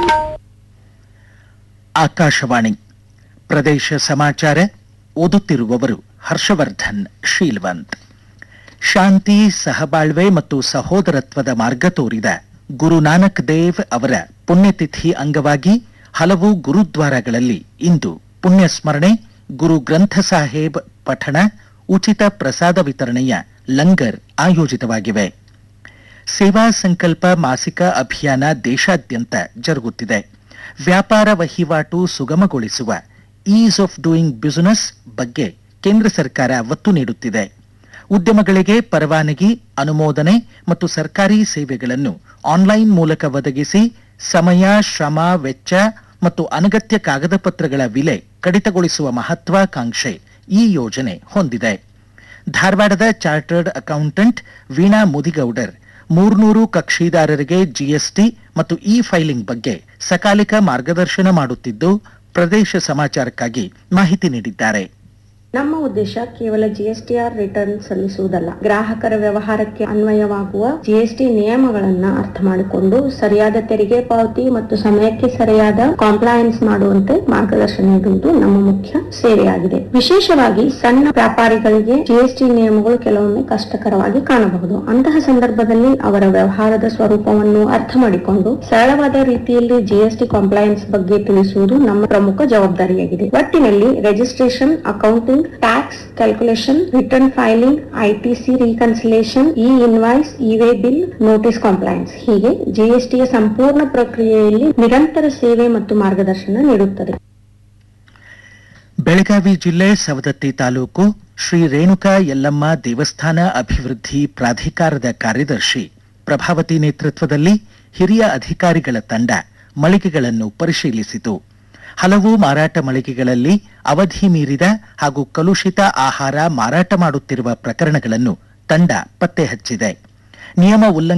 ಆಕಾಶವಾಣಿ ಪ್ರದೇಶ ಸಮಾಚಾರ ಓದುತ್ತಿರುವವರು ಹರ್ಷವರ್ಧನ್ ಶೀಲ್ವಂತ್ ಶಾಂತಿ ಸಹಬಾಳ್ವೆ ಮತ್ತು ಸಹೋದರತ್ವದ ಮಾರ್ಗ ತೋರಿದ ಗುರು ನಾನಕ್ ದೇವ್ ಅವರ ಪುಣ್ಯತಿಥಿ ಅಂಗವಾಗಿ ಹಲವು ಗುರುದ್ವಾರಗಳಲ್ಲಿ ಇಂದು ಪುಣ್ಯ ಸ್ಮರಣೆ ಗುರು ಗ್ರಂಥ ಸಾಹೇಬ್ ಪಠಣ ಉಚಿತ ಪ್ರಸಾದ ವಿತರಣೆಯ ಲಂಗರ್ ಆಯೋಜಿತವಾಗಿವೆ ಸೇವಾ ಸಂಕಲ್ಪ ಮಾಸಿಕ ಅಭಿಯಾನ ದೇಶಾದ್ಯಂತ ಜರುಗುತ್ತಿದೆ ವ್ಯಾಪಾರ ವಹಿವಾಟು ಸುಗಮಗೊಳಿಸುವ ಈಸ್ ಆಫ್ ಡೂಯಿಂಗ್ ಬಿಸಿನೆಸ್ ಬಗ್ಗೆ ಕೇಂದ್ರ ಸರ್ಕಾರ ಒತ್ತು ನೀಡುತ್ತಿದೆ ಉದ್ಯಮಗಳಿಗೆ ಪರವಾನಗಿ ಅನುಮೋದನೆ ಮತ್ತು ಸರ್ಕಾರಿ ಸೇವೆಗಳನ್ನು ಆನ್ಲೈನ್ ಮೂಲಕ ಒದಗಿಸಿ ಸಮಯ ಶ್ರಮ ವೆಚ್ಚ ಮತ್ತು ಅನಗತ್ಯ ಕಾಗದ ಪತ್ರಗಳ ವಿಲೆ ಕಡಿತಗೊಳಿಸುವ ಮಹತ್ವಾಕಾಂಕ್ಷೆ ಈ ಯೋಜನೆ ಹೊಂದಿದೆ ಧಾರವಾಡದ ಚಾರ್ಟರ್ಡ್ ಅಕೌಂಟೆಂಟ್ ವೀಣಾ ಮುದಿಗೌಡರ್ ಮೂರ್ನೂರು ಕಕ್ಷಿದಾರರಿಗೆ ಜಿಎಸ್ಟಿ ಮತ್ತು ಇ ಫೈಲಿಂಗ್ ಬಗ್ಗೆ ಸಕಾಲಿಕ ಮಾರ್ಗದರ್ಶನ ಮಾಡುತ್ತಿದ್ದು ಪ್ರದೇಶ ಸಮಾಚಾರಕ್ಕಾಗಿ ಮಾಹಿತಿ ನೀಡಿದ್ದಾರೆ ನಮ್ಮ ಉದ್ದೇಶ ಕೇವಲ ಜಿಎಸ್ಟಿಆರ್ ರಿಟರ್ನ್ ಸಲ್ಲಿಸುವುದಲ್ಲ ಗ್ರಾಹಕರ ವ್ಯವಹಾರಕ್ಕೆ ಅನ್ವಯವಾಗುವ ಜಿಎಸ್ಟಿ ನಿಯಮಗಳನ್ನ ಅರ್ಥ ಮಾಡಿಕೊಂಡು ಸರಿಯಾದ ತೆರಿಗೆ ಪಾವತಿ ಮತ್ತು ಸಮಯಕ್ಕೆ ಸರಿಯಾದ ಕಾಂಪ್ಲಯನ್ಸ್ ಮಾಡುವಂತೆ ಮಾರ್ಗದರ್ಶನ ನೀಡುವುದು ನಮ್ಮ ಮುಖ್ಯ ಸೇವೆಯಾಗಿದೆ ವಿಶೇಷವಾಗಿ ಸಣ್ಣ ವ್ಯಾಪಾರಿಗಳಿಗೆ ಜಿಎಸ್ಟಿ ನಿಯಮಗಳು ಕೆಲವೊಮ್ಮೆ ಕಷ್ಟಕರವಾಗಿ ಕಾಣಬಹುದು ಅಂತಹ ಸಂದರ್ಭದಲ್ಲಿ ಅವರ ವ್ಯವಹಾರದ ಸ್ವರೂಪವನ್ನು ಅರ್ಥ ಮಾಡಿಕೊಂಡು ಸರಳವಾದ ರೀತಿಯಲ್ಲಿ ಜಿಎಸ್ಟಿ ಕಾಂಪ್ಲಯನ್ಸ್ ಬಗ್ಗೆ ತಿಳಿಸುವುದು ನಮ್ಮ ಪ್ರಮುಖ ಜವಾಬ್ದಾರಿಯಾಗಿದೆ ಒಟ್ಟಿನಲ್ಲಿ registration accounting tax calculation return filing ITC reconciliation e invoice e way bill notice compliance ಹೀಗೆ ಜಿಎಸ್ಟಿಯ ಸಂಪೂರ್ಣ ಪ್ರಕ್ರಿಯೆಯಲ್ಲಿ ನಿರಂತರ ಸೇವೆ ಮತ್ತು ಮಾರ್ಗದರ್ಶನ ನೀಡುತ್ತದೆ ಬೆಳಗಾವಿ ಜಿಲ್ಲೆ ಸವದತ್ತಿ ತಾಲೂಕು ಶ್ರೀ ರೇಣುಕಾ ಯಲ್ಲಮ್ಮ ದೇವಸ್ಥಾನ ಅಭಿವೃದ್ಧಿ ಪ್ರಾಧಿಕಾರದ ಕಾರ್ಯದರ್ಶಿ ಪ್ರಭಾವತಿ ನೇತೃತ್ವದಲ್ಲಿ ಹಿರಿಯ ಅಧಿಕಾರಿಗಳ ತಂಡ ಮಳಿಗೆಗಳನ್ನು ಪರಿಶೀಲಿಸಿತು ಹಲವು ಮಾರಾಟ ಮಳಿಗೆಗಳಲ್ಲಿ ಅವಧಿ ಮೀರಿದ ಹಾಗೂ ಕಲುಷಿತ ಆಹಾರ ಮಾರಾಟ ಮಾಡುತ್ತಿರುವ ಪ್ರಕರಣಗಳನ್ನು ತಂಡ ಪತ್ತೆ ಹಚ್ಚಿದೆ ನಿಯಮ ಉಲ್ಲಂಘನೆ